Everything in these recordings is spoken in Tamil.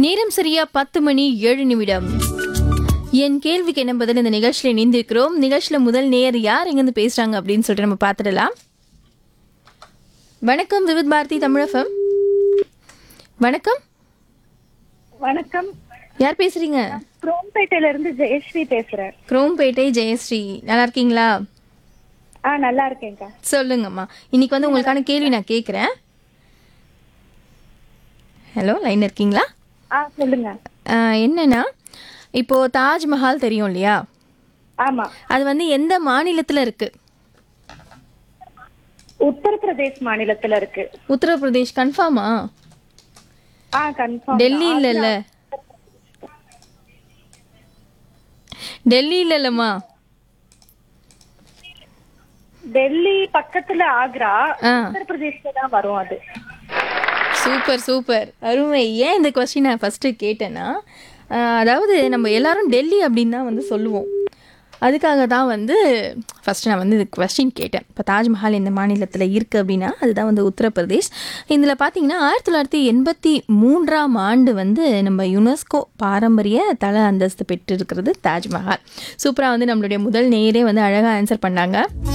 நேரம் சரியா பத்து மணி ஏழு நிமிடம் என் கேள்விக்கு என்ன பதில் இந்த நிகழ்ச்சியில் இணைந்திருக்கிறோம் நிகழ்ச்சியில் முதல் நேர் யார் எங்கேருந்து பேசுறாங்க அப்படின்னு சொல்லிட்டு நம்ம பார்த்துடலாம் வணக்கம் விவித் பாரதி தமிழகம் வணக்கம் வணக்கம் யார் பேசுறீங்க குரோம்பேட்டையில இருந்து ஜெயஸ்ரீ பேசுறேன் குரோம்பேட்டை ஜெயஸ்ரீ நல்லா இருக்கீங்களா ஆ நல்லா இருக்கேன்க்கா சொல்லுங்கம்மா இன்னைக்கு வந்து உங்களுக்கான கேள்வி நான் கேட்குறேன் ஹலோ லைன் இருக்கீங்களா ஆ சொல்லுங்க ஆஹ் என்னன்னா இப்போ தாஜ்மஹால் தெரியும் இல்லையா ஆமா அது வந்து எந்த மாநிலத்தில் இருக்கு உத்தரப்பிரதேஷ் மாநிலத்துல இருக்கு உத்தரப்பிரதேஷ் கன்ஃபார்மா ஆ கன்ஃபார்ம் டெல்லி இல்லைல்ல டெல்லி இல்லைல்லம்மா டெல்லி பக்கத்துல ஆக்ரா ஆ உத்தரப்பிரதேஷ்ல தான் வரும் அது சூப்பர் சூப்பர் அருமை ஏன் இந்த கொஸ்டின் நான் ஃபஸ்ட்டு கேட்டேன்னா ஆஹ் அதாவது நம்ம எல்லாரும் டெல்லி அப்படின்னு தான் வந்து சொல்லுவோம் அதுக்காக தான் வந்து ஃபஸ்ட்டு நான் வந்து இது கொஸ்டின் கேட்டேன் இப்போ தாஜ்மஹால் எந்த மாநிலத்தில் இருக்குது அப்படின்னா அதுதான் வந்து உத்தரப்பிரதேஷ் இதில் பார்த்தீங்கன்னா ஆயிரத்தி தொள்ளாயிரத்தி எண்பத்தி மூன்றாம் ஆண்டு வந்து நம்ம யுனெஸ்கோ பாரம்பரிய தல அந்தஸ்து பெற்றிருக்கிறது தாஜ்மஹால் சூப்பராக வந்து நம்மளுடைய முதல் நேரே வந்து அழகாக ஆன்சர் பண்ணாங்க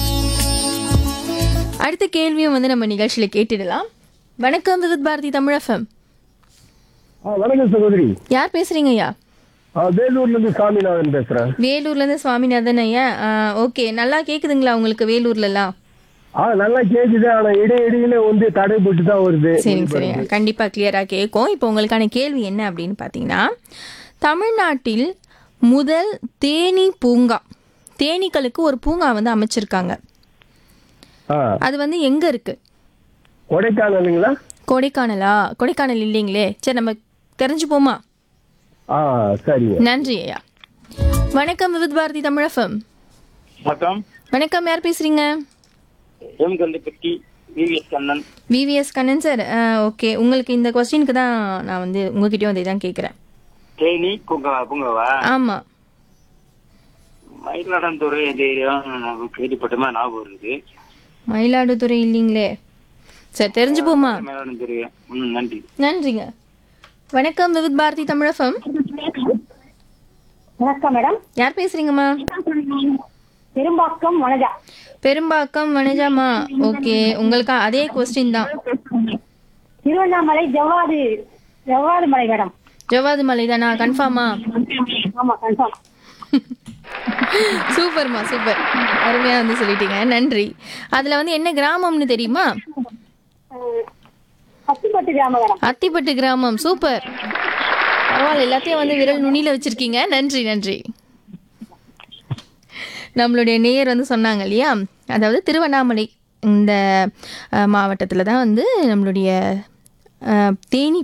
அடுத்த கேள்வியும் வந்து நம்ம நிகழ்ச்சியில் கேட்டுடலாம் வணக்கம் விவித் பாரதி தமிழகம் ஆ, வணக்கம் சகோதரி யார் பேசுறீங்க ஐயா ஆ, வேலூர்ல இருந்து சாமிநாதன் பேசுறேன் வேலூர்லேருந்து சுவாமிநாதன் ஐயா ஓகே நல்லா கேட்குதுங்களா உங்களுக்கு வேலூர்லலாம் ஆ நல்லா கேக்குது ஆனா இடை இடையில வந்து தடைப்பட்டு தான் வருது சரிங்க சரிங்க கண்டிப்பாக கிளியராக கேட்கும் இப்போ உங்களுக்கான கேள்வி என்ன அப்படின்னு பார்த்தீங்கன்னா தமிழ்நாட்டில் முதல் தேனீ பூங்கா தேனீக்களுக்கு ஒரு பூங்கா வந்து அமைச்சிருக்காங்க ஆ அது வந்து எங்கே இருக்குது கொடைக்கானலுங்களா கொடைக்கானலா கொடைக்கானல் இல்லைங்களே சரி நம்ம தெரிஞ்சுப்போமா ஆ சரிங்க நன்றி ஐயா வணக்கம் விவித் பாரதி தமிழகம் வணக்கம் வணக்கம் யார் பேசுறீங்க M Kallipatti VVS Kannan VVS Kannan sir okay உங்களுக்கு இந்த கொஸ்டினுக்கு தான் நான் வந்து உங்ககிட்டயும் வந்து இதான் கேட்குறேன் தேனி பூங்கா பூங்காவா ஆமாம் மயிலாடந்துறை இந்த ஏரியா கேள்விப்பட்டமா ஞாபகம் இருக்குது மயிலாடுதுறை இல்லைங்களே சார் தெரிஞ்சுப்போமா மயிலாடுதுறை ம் நன்றி நன்றிங்க வணக்கம் விவித் பாரதி தமிழகம் வணக்கம் மேடம் யார் பேசுறீங்கம்மா பெரும்பாக்கம் வனஜா பெரும்பாக்கம் வனஜாமா ஓகே உங்களுக்கு அதே கொஸ்டின் தான் திருவண்ணாமலை ஜவ்வாது ஜவ்வாது மலை மேடம் ஜவாது மலை தானா கன்ஃபார்மா ஆமா கன்ஃபார்ம் சூப்பர்மா சூப்பர் அருமையாக வந்து சொல்லிட்டீங்க நன்றி அதில் வந்து என்ன கிராமம்னு தெரியுமா பத்துப்பட்டு கிராமம் மேடம் அத்திப்பட்டு கிராமம் சூப்பர் பரவாயில்ல எல்லாத்தையும் வந்து விரல் நுனியில வச்சிருக்கீங்க நன்றி நன்றி நம்மளுடைய நேயர் வந்து சொன்னாங்க இல்லையா அதாவது திருவண்ணாமலை இந்த மாவட்டத்தில் தான் வந்து நம்மளுடைய அஹ், தேனி